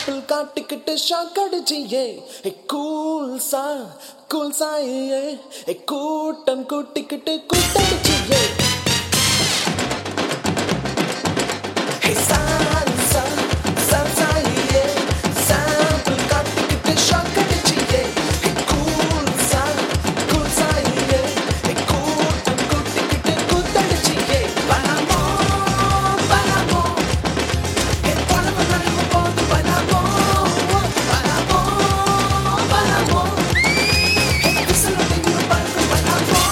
Sample காட்டிக்கிட்டு shock அடிச்சியே cool சா கூல் சாயே கூட்டம் கூட்டிக்கிட்டு கூட்டடிச்சியே Hey, salsa, salsa, yeah. Sample காட்டிக்கிட்டு shock அடிச்சியே. Hey, cool sa, cool sa, yeah. Hey, கூட்டம் கூட்டிக்கிட்டு கூத்தடிச்சியே. பணமோ, பணமோ. Hey, பணமோ, பணமோ, போது பணமோ. பணமோ, பணமோ. Hey, விசிலோட இரு பறக்கும் பணமோ.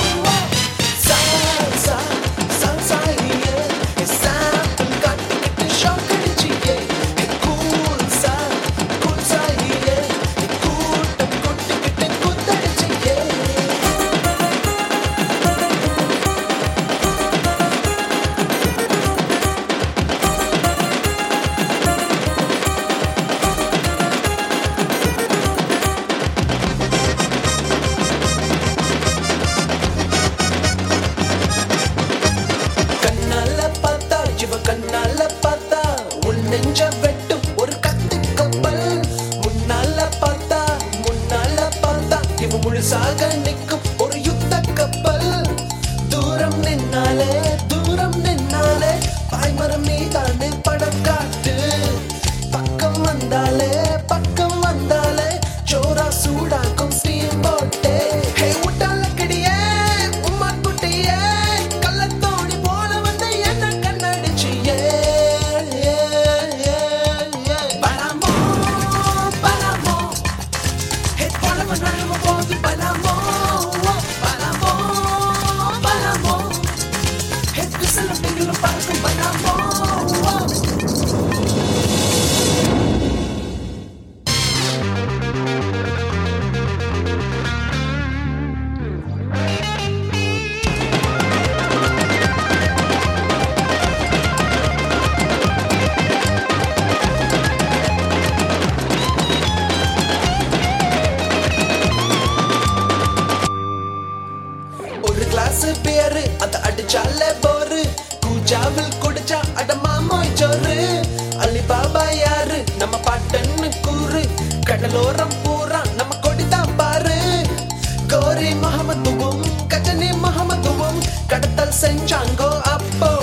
Salsa, salsa, yeah. Hey, sample காட்டிக்கிட்டு shock அடிச்சியே. Hey, cool sa, cool sa, yeah. Hey, கூட்டம் கூட்டிக்கிட்டு கூத்தடிச்சியே. கண்ணால பார்த்தா இவ கண்ணால பார்த்தா உன் நெஞ்ச வெட்டும் ஒரு கத்தி கப்பல் முன்னால பார்த்தா முன்னால பார்த்தா இவ முழுசாக நிற்கும் ஒரு யுத்த கப்பல் தூரம் நின்னாலே தூரம் நின்னாலே பாய்மரம் நீதானே படம் காட்டு பக்கம் வந்தாலே பக்கம் வந்தாலே ஜோரா சூடாக்கும் ஸ்டீம் போட்டே ஹே உட்டால கடியே உம்மா குட்டியே கள்ளத்தோணி போல வந்து என்ன கண்ணடிச்சியே பலமோ பலமோ ஹே பலமோ நலமோ போது பலமோ பலமோ பலமோ ஹே பிசலும் பிங்களும் பறக்கும் பலமோ ஒரு கிளாஸ் பேரு அத அடிச்சாலே போரு கூஜாவில் குடிச்சா அடமாமோய் சோறு அலிபாபா யாரு நம்ம பாட்டன்னு கூறு கடலோரம் பூரா நம்ம கொடிதான் பாரு கோரி மஹமத்துவும் கஜனி மஹமத்துவும் கடத்தல் செஞ்சாங்கோ அப்போ